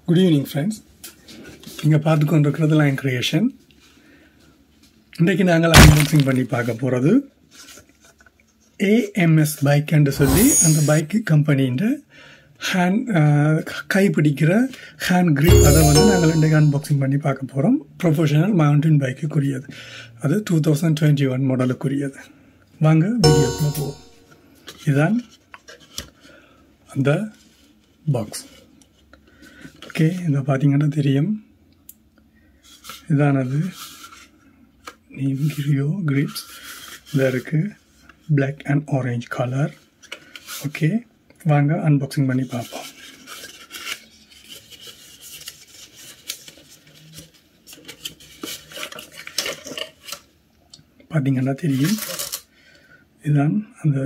good evening friends நீங்கள் பார்த்து கொண்டிருக்கிறது லைன் கிரியேஷன் இன்றைக்கு நாங்கள் அன்பாக்சிங் பண்ணி பார்க்க போகிறது ஏஎம்எஸ் பைக் என்று சொல்லி அந்த பைக் கம்பெனின்ற ஹேண்ட் கைப்பிடிக்கிற ஹேண்ட் கிரிப் அதை வந்து நாங்கள் இன்றைக்கு அன்பாக்சிங் பண்ணி பார்க்க போகிறோம் ப்ரொஃபஷனல் மவுண்டன் பைக்குக்குரியது அது டூ தௌசண்ட் டுவெண்ட்டி ஒன் மாடலுக்குரியது வாங்க வீடியோக்குள்ளே போவோம் இதுதான் அந்த பாக்ஸ் ஓகே இதை பார்த்தீங்கன்னா தெரியும் இதானது நேம் கிரியோ கிரிப்ஸ் இதில் இருக்குது black and orange colour okay வாங்க அன்பாக்சிங் பண்ணி பார்ப்போம் பார்த்தீங்கன்னா தெரியும் இதுதான் அந்த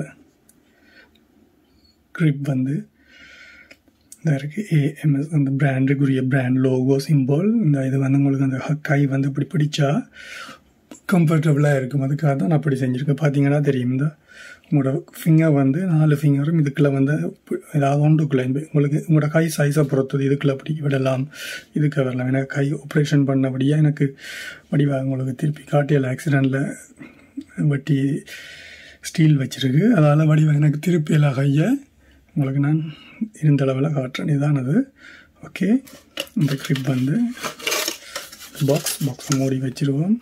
கிரிப் வந்து இந்த இருக்குது ஏஎம்எஸ் அந்த பிராண்டுக்குரிய பிராண்ட் லோகோ சிம்பிள் இந்த இது வந்து உங்களுக்கு அந்த கை வந்து இப்படி பிடிச்சா கம்ஃபர்டபுளாக இருக்கும் அதுக்காக தான் நான் அப்படி செஞ்சுருக்கேன் பார்த்தீங்கன்னா தெரியும் இந்த உங்களோட ஃபிங்கர் வந்து நாலு ஃபிங்கரும் இதுக்குள்ளே வந்து ஏதாவது ஒன்றுக்குள்ளே உங்களுக்கு உங்களோட கை சைஸை பொறுத்தது இதுக்குள்ளே அப்படி விடலாம் இதுக்கு வரலாம் எனக்கு கை ஆப்ரேஷன் பண்ணபடியாக எனக்கு வடிவாக உங்களுக்கு திருப்பி காட்டியல் ஆக்சிடெண்ட்டில் வெட்டி ஸ்டீல் வச்சுருக்கு அதால் வடிவாக எனக்கு திருப்பி எல்லா கையை உங்களுக்கு நான் இருந்த அளவில் காட்டுறேன் இதுதான் அது ஓகே இந்த கிளிப் வந்து பாக்ஸ் பாக்ஸை மூடி வச்சுருவோம்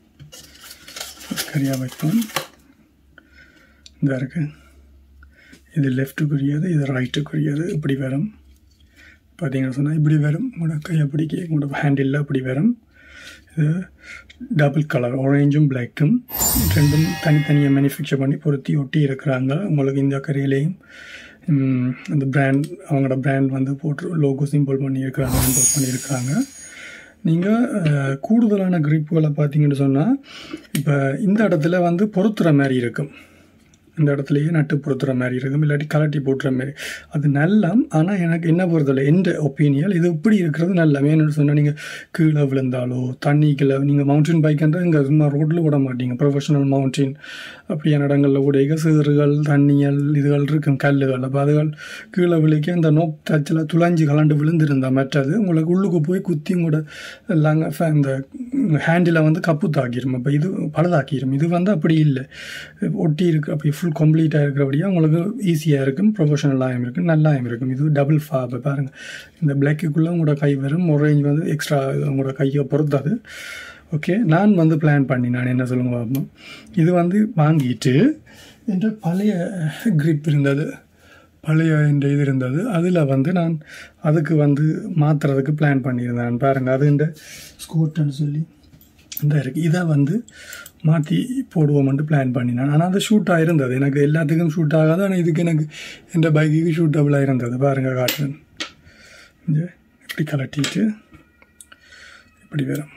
சரியாக வைப்போம் இந்த இருக்கு இது லெஃப்ட்டுக்குரியது இது ரைட்டுக்குரியது இப்படி வரும் பார்த்தீங்கன்னா சொன்னால் இப்படி வரும் உங்களோட கையை பிடிக்க உங்களோட ஹேண்டில் அப்படி வரும் இது டபுள் கலர் ஆரஞ்சும் பிளாக்கும் ரெண்டும் தனித்தனியாக மேனுஃபேக்சர் பண்ணி பொருத்தி ஒட்டி இருக்கிறாங்க உங்களுக்கு இந்த கரையிலையும் அந்த பிராண்ட் அவங்களோட பிராண்ட் வந்து போட்டு லோகோ சிம்பிள் பண்ணியிருக்கிறாங்க இம்போஸ் பண்ணியிருக்கிறாங்க நீங்கள் கூடுதலான கிரிப்புகளை பார்த்தீங்கன்னு சொன்னால் இப்போ இந்த இடத்துல வந்து பொருத்துகிற மாதிரி இருக்கும் இந்த இடத்துலையே நட்டு பொறுத்துற மாதிரி இருக்கும் இல்லாட்டி கலட்டி போட்டுற மாதிரி அது நல்லா ஆனால் எனக்கு என்ன பொறுத்தல எந்த ஒப்பீனியல் இது இப்படி இருக்கிறது நல்ல வேணும்னு சொன்னால் நீங்கள் கீழே விழுந்தாலோ தண்ணிக்குள்ள நீங்கள் மவுண்டன் பைக்ன்ற இங்கே சும்மா ரோட்டில் விட மாட்டீங்க ப்ரொஃபஷனல் மவுண்டன் அப்படியான இடங்களில் கூட சிறுகள் தண்ணியல் இதுகள் இருக்கும் கல்லுகள் அப்போ அதுகள் கீழே விழிக்க இந்த நோக் தச்சில் துளஞ்சி கலண்டு விழுந்திருந்தா மற்றது உங்களுக்கு உள்ளுக்கு போய் குத்தி கூட எல்லாம் இந்த ஹேண்டில் வந்து கப்பு தாக்கிடும் அப்போ இது பழுதாக்கிடும் இது வந்து அப்படி இல்லை ஒட்டி இருக்கு அப்படி ஃபுல் கம்ப்ளீட்டாக இருக்கிறபடியாக உங்களுக்கு ஈஸியாக இருக்கும் ப்ரொஃபஷனலாகவும் இருக்கும் நல்லாயும் இருக்கும் இது டபுள் ஃபாப் பாருங்கள் இந்த பிளாக்குக்குள்ளே உங்களோட கை வரும் ஒரேஞ்ச் வந்து எக்ஸ்ட்ரா உங்களோட கையை பொறுத்தது ஓகே நான் வந்து பிளான் பண்ணி நான் என்ன சொல்லுங்க பார்ப்போம் இது வந்து வாங்கிட்டு என்ற பழைய கிரிப் இருந்தது பழைய இந்த இது இருந்தது அதில் வந்து நான் அதுக்கு வந்து மாற்றுறதுக்கு பிளான் பண்ணியிருந்தேன் பாருங்கள் அது இந்த ஸ்கூட்டர்னு சொல்லி இந்த இருக்குது இதை வந்து மாற்றி போடுவோம்ட்டு பிளான் பண்ணினேன் ஆனால் அது ஷூட்டாக இருந்தது எனக்கு எல்லாத்துக்கும் ஷூட் ஆகாது ஆனால் இதுக்கு எனக்கு இந்த பைக்குக்கு ஷூட்டபுளாக இருந்தது பாருங்கள் காட்டுறேன் இப்படி கலட்டிட்டு இப்படி வரும்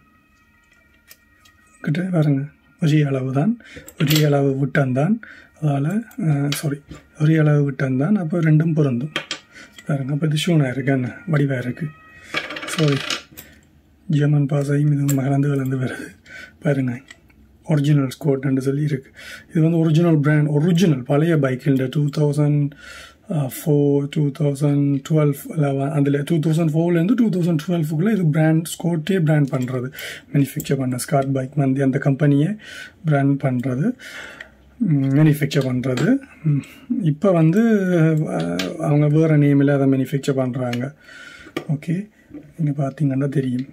கிட்ட பாருங்க ஒரே அளவு தான் ஒரே அளவு விட்டந்தான் அதால் சாரி ஒரே அளவு விட்டந்தான் அப்போ ரெண்டும் பொருந்தும் பாருங்க அப்போ இது ஷூனாக இருக்கு என்ன வடிவாக இருக்குது சாரி ஜெர்மன் பாசையும் இதுவும் கலந்து கலந்து வருது பாருங்க ஒரிஜினல் ஸ்கோட்னு சொல்லி இருக்குது இது வந்து ஒரிஜினல் பிராண்ட் ஒரிஜினல் பழைய பைக்கில் two thousand four two thousand twelve அதில் டூ தௌசண்ட் ஃபோர்லேருந்து டூ தௌசண்ட் டுவெல்ஃபுக்குள்ளே இது பிராண்ட் ஸ்கோட்டே பிராண்ட் பண்ணுறது மேனுஃபேக்சர் பண்ண ஸ்காட் பைக் வந்து அந்த கம்பெனியே பிராண்ட் பண்ணுறது மேனுஃபேக்சர் பண்ணுறது இப்போ வந்து அவங்க வேறு நேமில் அதை மேனுஃபேக்சர் பண்ணுறாங்க ஓகே இங்கே பார்த்தீங்கன்னா தெரியும்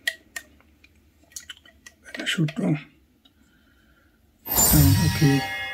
ஷூட்டும் ஓகே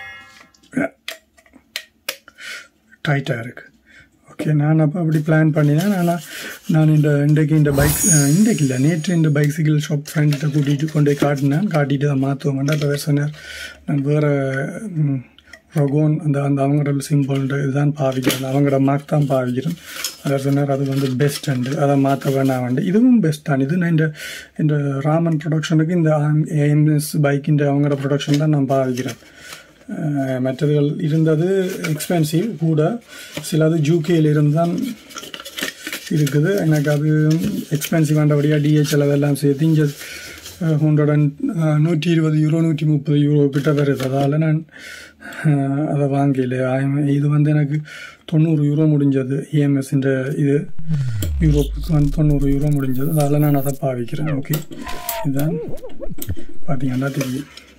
டைட்டாக இருக்குது ஓகே நான் அப்போ அப்படி பிளான் பண்ணினேன் ஆனால் நான் இந்த இன்றைக்கு இந்த பைக் இன்றைக்கு இல்லை நேற்று இந்த பைசிக்கிள் ஷாப் ஃப்ரெண்ட்கிட்ட கூட்டிகிட்டு கொண்டு போய் காட்டினேன் காட்டிட்டு அதை மாற்றுவோம்டா இப்போ வேறு சொன்னார் நான் வேறு ரொகோன் அந்த அந்த அவங்களோட சிம்பிள்ன்ற இதுதான் பாவிக்கிறேன் அவங்களோட மார்க் தான் பாவிக்கிறேன் அதை சொன்னார் அது வந்து பெஸ்ட் அண்டு அதை மாற்ற வேணாம் வேண்டு இதுவும் பெஸ்ட் தான் இது நான் இந்த இந்த ராமன் ப்ரொடக்ஷனுக்கு இந்த ஏஎம்எஸ் பைக்கின்ற அவங்களோட ப்ரொடக்ஷன் தான் நான் பாவிக்கிறேன் மற்றதுகள் இருந்தது எக்ஸ்பென்சிவ் கூட சிலது ஜூகேயில் இருந்து தான் இருக்குது எனக்கு அது எக்ஸ்பென்சிவ் ஆண்டபடியாக டிஹெச்எல் அதெல்லாம் சேர்த்து இங்கே ஹண்ட்ரட் அண்ட் நூற்றி இருபது யூரோ நூற்றி முப்பது யூரோ கிட்ட வருது அதால் நான் அஹ், அதை வாங்கல ஆயம்- இது வந்து எனக்கு தொண்ணூறு யூரோ முடிஞ்சது இஎம்எஸ்ன்ற இது யூரோப்புக்கு வந்து தொண்ணூறு யூரோ முடிஞ்சது அதால் நான் அதை பாவிக்கிறேன் ஓகே இதுதான் பார்த்தீங்கன்னா தெரியும்